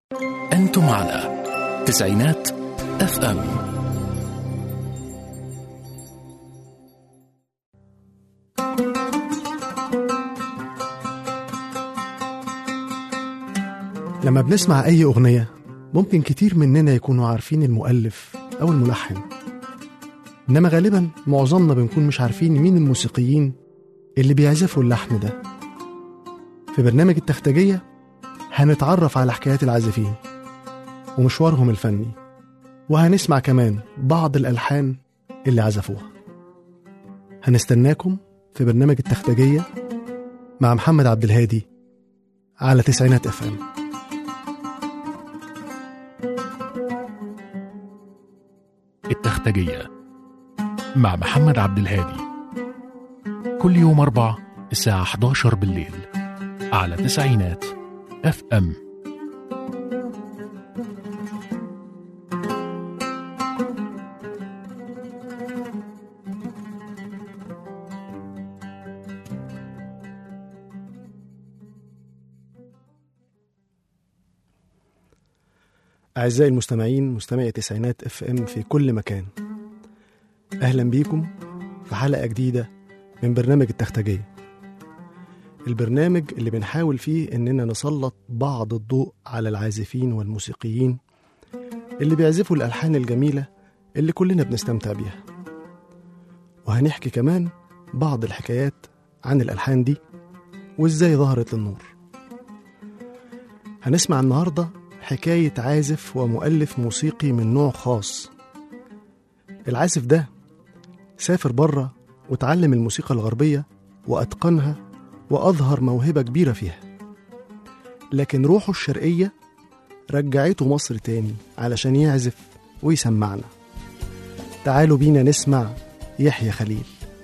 أنتم على تسعينات اف ام لما بنسمع أي أغنية ممكن كتير مننا يكونوا عارفين المؤلف أو الملحن إنما غالبا معظمنا بنكون مش عارفين مين الموسيقيين اللي بيعزفوا اللحن ده في برنامج التختجية هنتعرف على حكايات العازفين ومشوارهم الفني وهنسمع كمان بعض الألحان اللي عزفوها هنستناكم في برنامج التختجية مع محمد عبد الهادي على تسعينات اف ام التختجية مع محمد عبد الهادي كل يوم أربع الساعة 11 بالليل على تسعينات اف ام أعزائي المستمعين مستمعي تسعينات اف ام في كل مكان أهلا بيكم في حلقة جديدة من برنامج التختجية البرنامج اللي بنحاول فيه إننا نسلط بعض الضوء على العازفين والموسيقيين اللي بيعزفوا الألحان الجميلة اللي كلنا بنستمتع بيها وهنحكي كمان بعض الحكايات عن الألحان دي وإزاي ظهرت للنور هنسمع النهارده حكاية عازف ومؤلف موسيقي من نوع خاص العازف ده سافر بره وتعلم الموسيقى الغربية وأتقنها وأظهر موهبة كبيرة فيها لكن روحه الشرقية رجعته مصر تاني علشان يعزف ويسمعنا تعالوا بينا نسمع يحيى خليل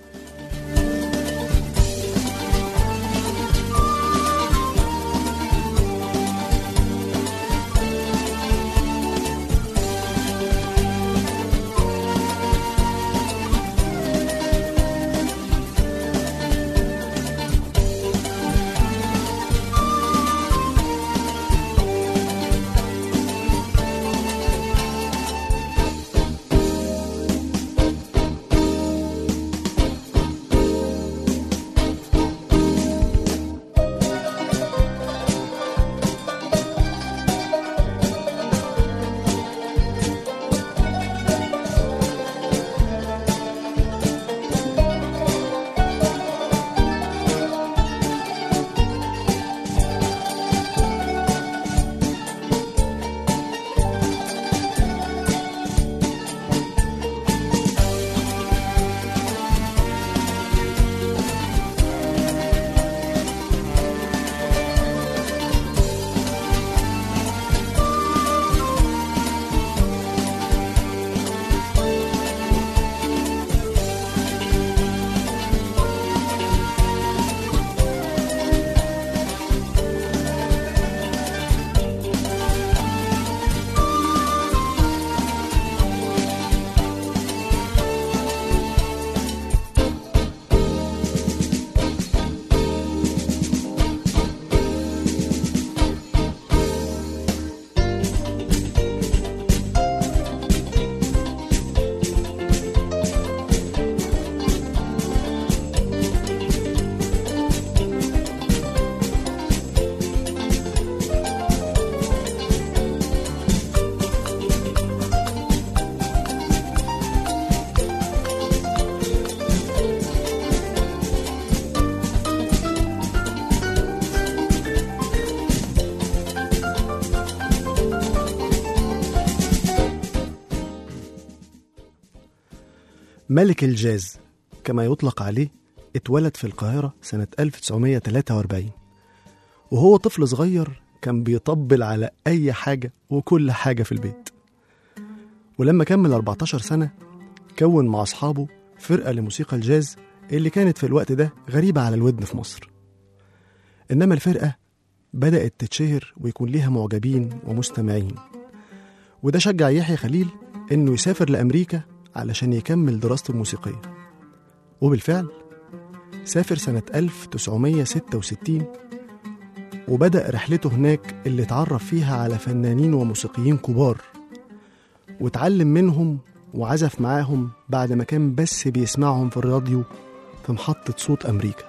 ملك الجاز كما يطلق عليه اتولد في القاهرة سنة 1943 وهو طفل صغير كان بيطبل على أي حاجة وكل حاجة في البيت ولما كمل 14 سنة كون مع أصحابه فرقة لموسيقى الجاز اللي كانت في الوقت ده غريبة على الودن في مصر إنما الفرقة بدأت تتشهر ويكون ليها معجبين ومستمعين وده شجع يحيى خليل إنه يسافر لأمريكا علشان يكمل دراسته الموسيقية وبالفعل سافر سنة 1966 وبدأ رحلته هناك اللي اتعرف فيها على فنانين وموسيقيين كبار واتعلم منهم وعزف معاهم بعد ما كان بس بيسمعهم في الراديو في محطة صوت أمريكا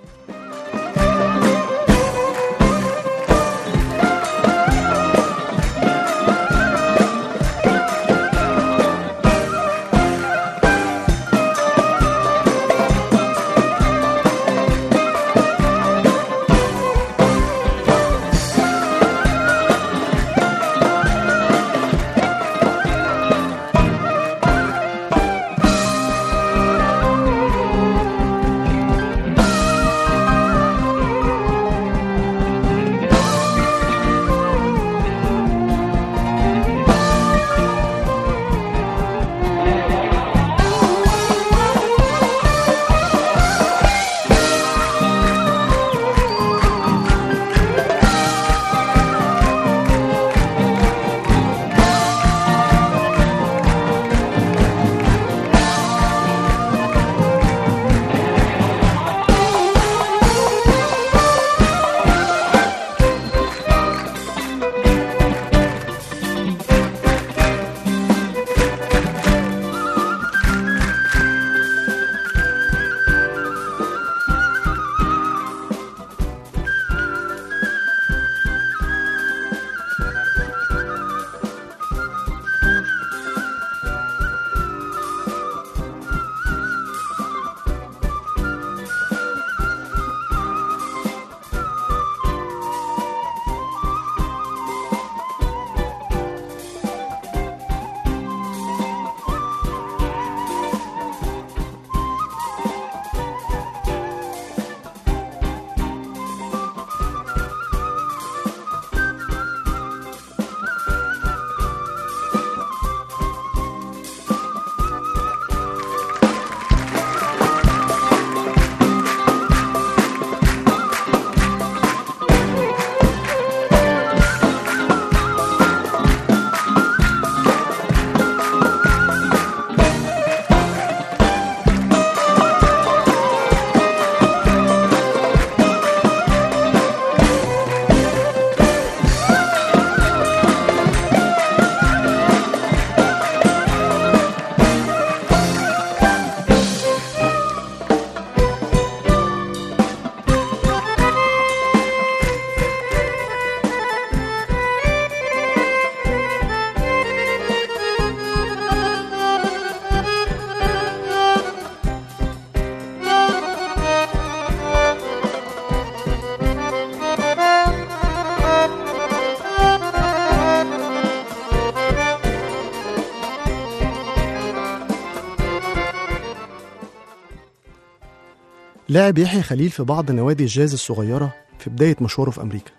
لعب يحيى خليل في بعض نوادي الجاز الصغيرة في بداية مشواره في أمريكا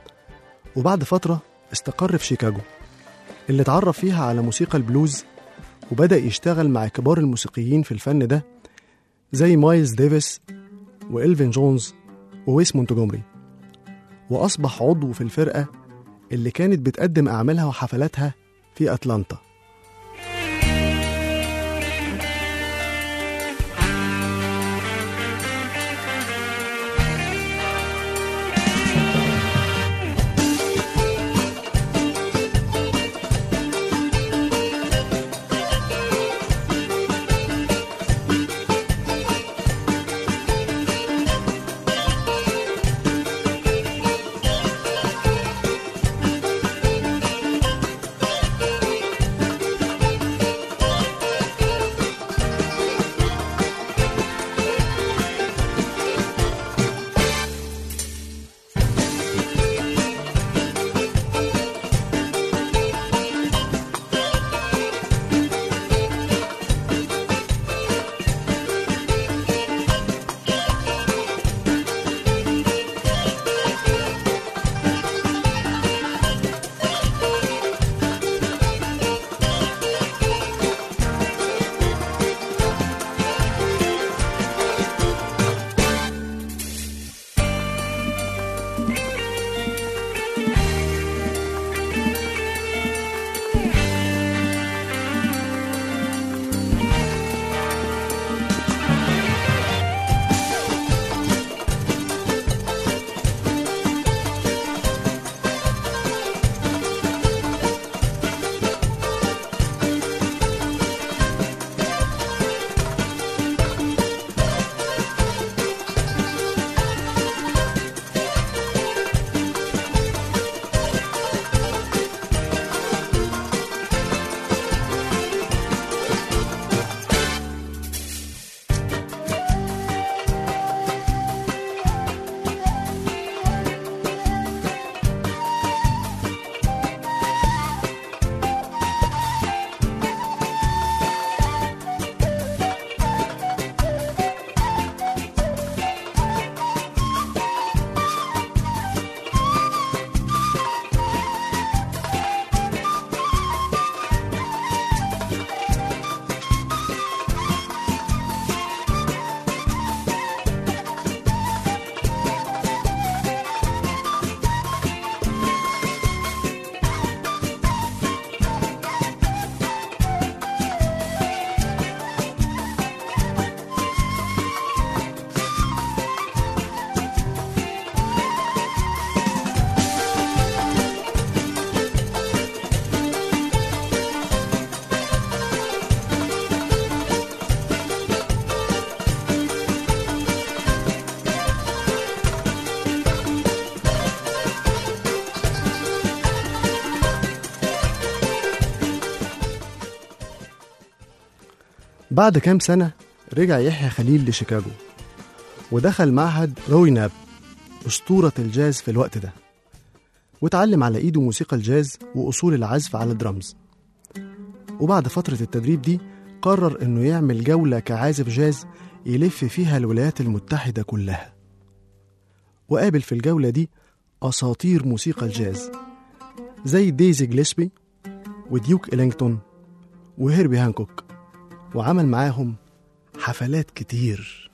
وبعد فترة استقر في شيكاغو اللي اتعرف فيها على موسيقى البلوز وبدأ يشتغل مع كبار الموسيقيين في الفن ده زي مايلز ديفيس وإلفين جونز وويس مونتجومري وأصبح عضو في الفرقة اللي كانت بتقدم أعمالها وحفلاتها في أتلانتا بعد كام سنة رجع يحيى خليل لشيكاغو ودخل معهد روي ناب أسطورة الجاز في الوقت ده واتعلم على إيده موسيقى الجاز وأصول العزف على الدرامز وبعد فترة التدريب دي قرر إنه يعمل جولة كعازف جاز يلف فيها الولايات المتحدة كلها وقابل في الجولة دي أساطير موسيقى الجاز زي ديزي جليسبي وديوك إلينغتون وهيربي هانكوك وعمل معاهم حفلات كتير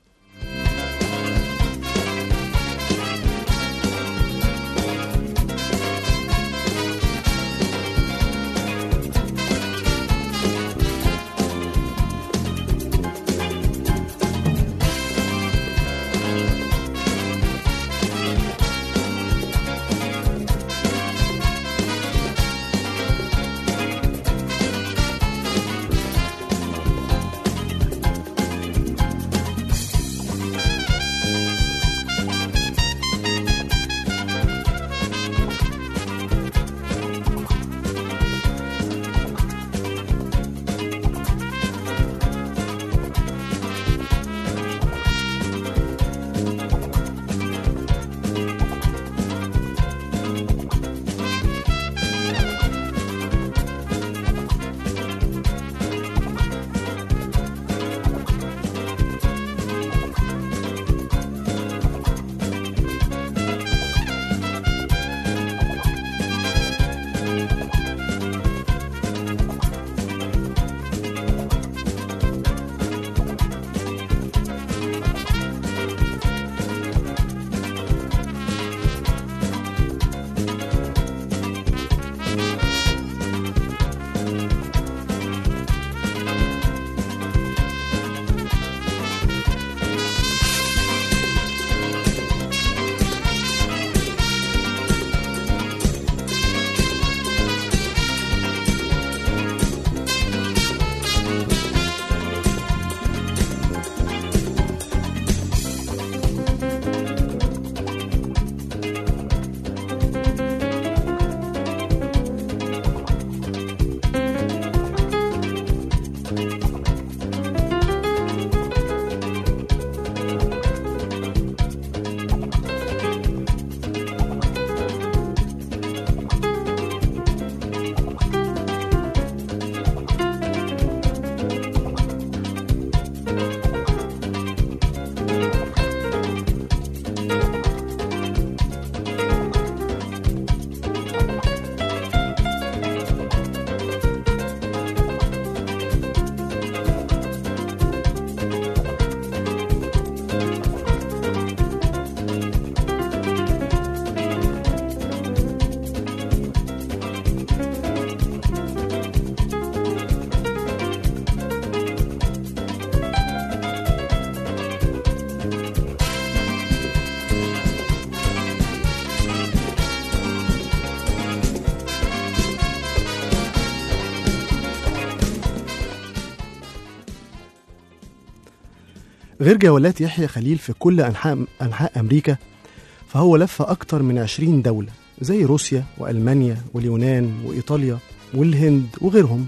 غير جولات يحيى خليل في كل أنحاء, أنحاء أمريكا فهو لف أكتر من 20 دولة زي روسيا وألمانيا واليونان وإيطاليا والهند وغيرهم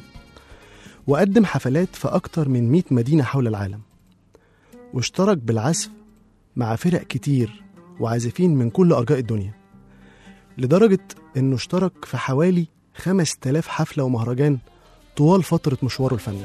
وقدم حفلات في أكتر من 100 مدينة حول العالم واشترك بالعزف مع فرق كتير وعازفين من كل أرجاء الدنيا لدرجة إنه اشترك في حوالي 5000 حفلة ومهرجان طوال فترة مشواره الفني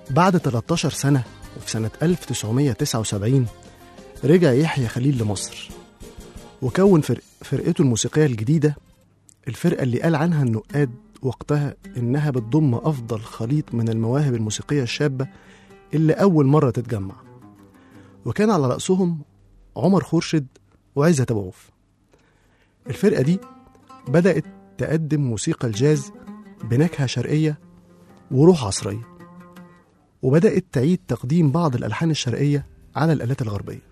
بعد 13 سنة وفي سنة 1979 رجع يحيى خليل لمصر وكون فرق فرقته الموسيقية الجديدة الفرقة اللي قال عنها النقاد وقتها إنها بتضم أفضل خليط من المواهب الموسيقية الشابة اللي أول مرة تتجمع وكان على رأسهم عمر خورشيد وعزت أبو عوف الفرقة دي بدأت تقدم موسيقى الجاز بنكهة شرقية وروح عصرية وبدأت تعيد تقديم بعض الألحان الشرقية على الآلات الغربية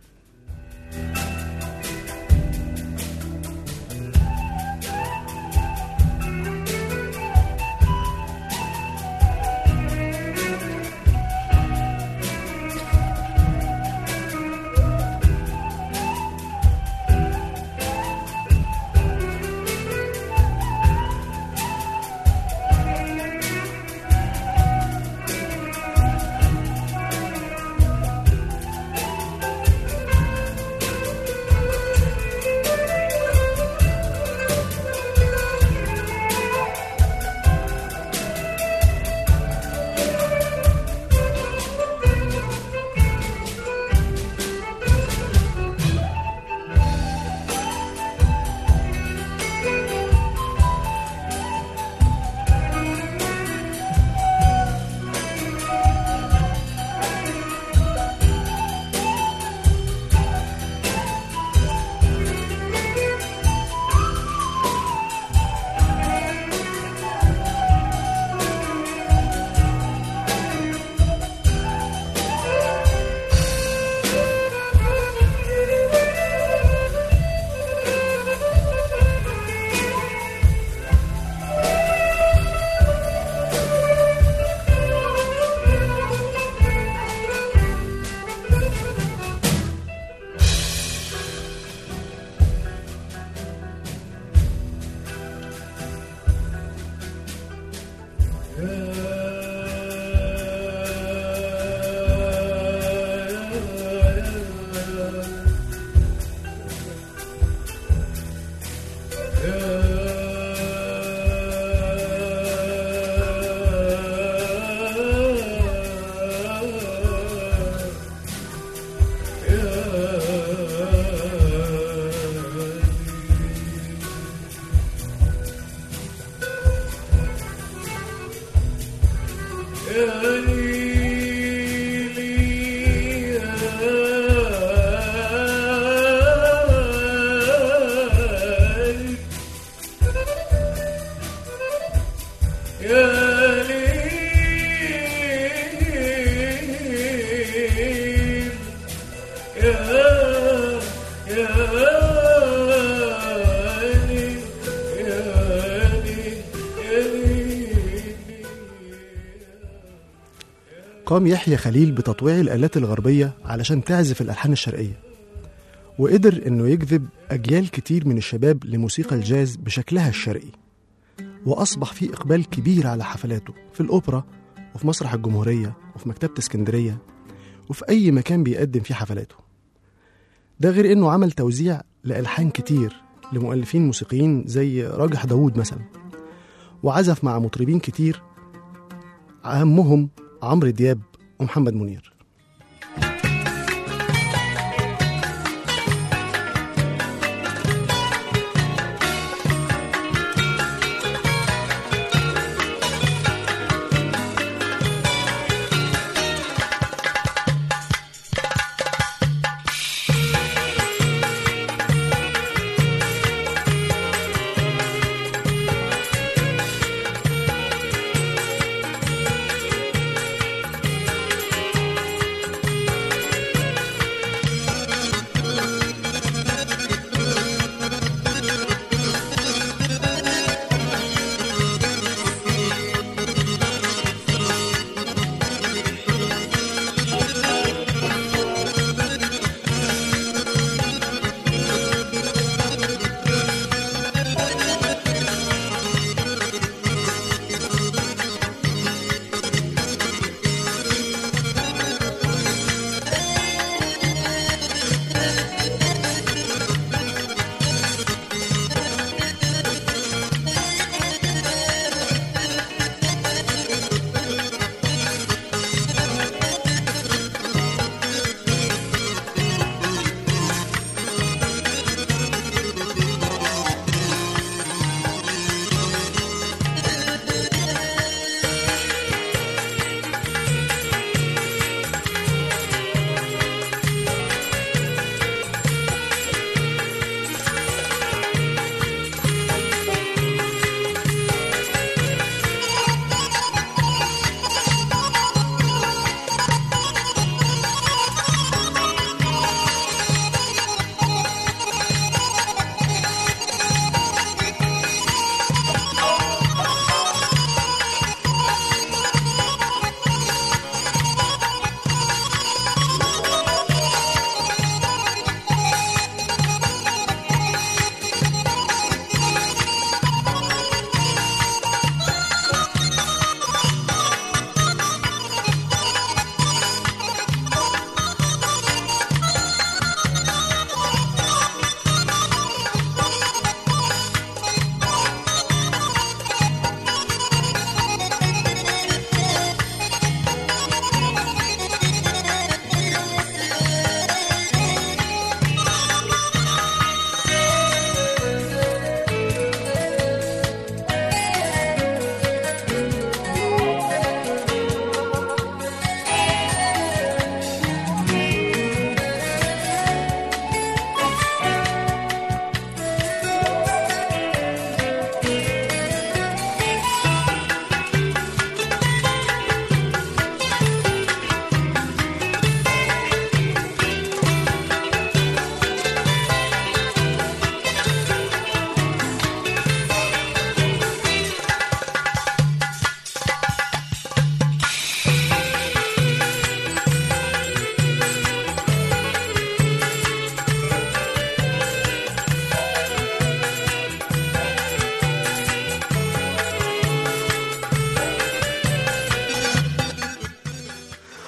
قام يحيى خليل بتطويع الآلات الغربية علشان تعزف الألحان الشرقية وقدر إنه يجذب أجيال كتير من الشباب لموسيقى الجاز بشكلها الشرقي وأصبح في إقبال كبير على حفلاته في الأوبرا وفي مسرح الجمهورية وفي مكتبة اسكندرية وفي أي مكان بيقدم فيه حفلاته ده غير إنه عمل توزيع لألحان كتير لمؤلفين موسيقيين زي راجح داوود مثلا وعزف مع مطربين كتير أهمهم عمرو دياب ومحمد منير يا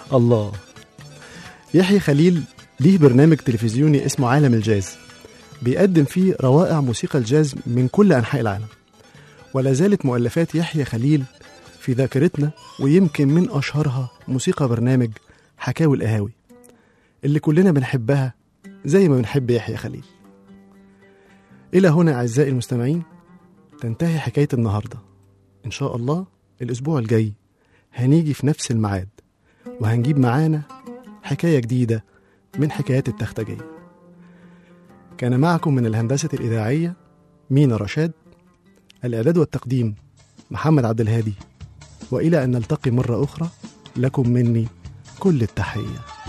الله يحيى خليل ليه برنامج تلفزيوني اسمه عالم الجاز بيقدم فيه روائع موسيقى الجاز من كل أنحاء العالم ولا زالت مؤلفات يحيى خليل في ذاكرتنا ويمكن من أشهرها موسيقى برنامج حكاوي القهاوي اللي كلنا بنحبها زي ما بنحب يحيى خليل إلى هنا أعزائي المستمعين تنتهي حكاية النهاردة إن شاء الله الأسبوع الجاي هنيجي في نفس الميعاد وهنجيب معانا حكاية جديدة من حكايات التختجية كان معكم من الهندسة الإذاعية مينا رشاد الإعداد والتقديم محمد عبد الهادي وإلى أن نلتقي مرة أخرى لكم مني كل التحية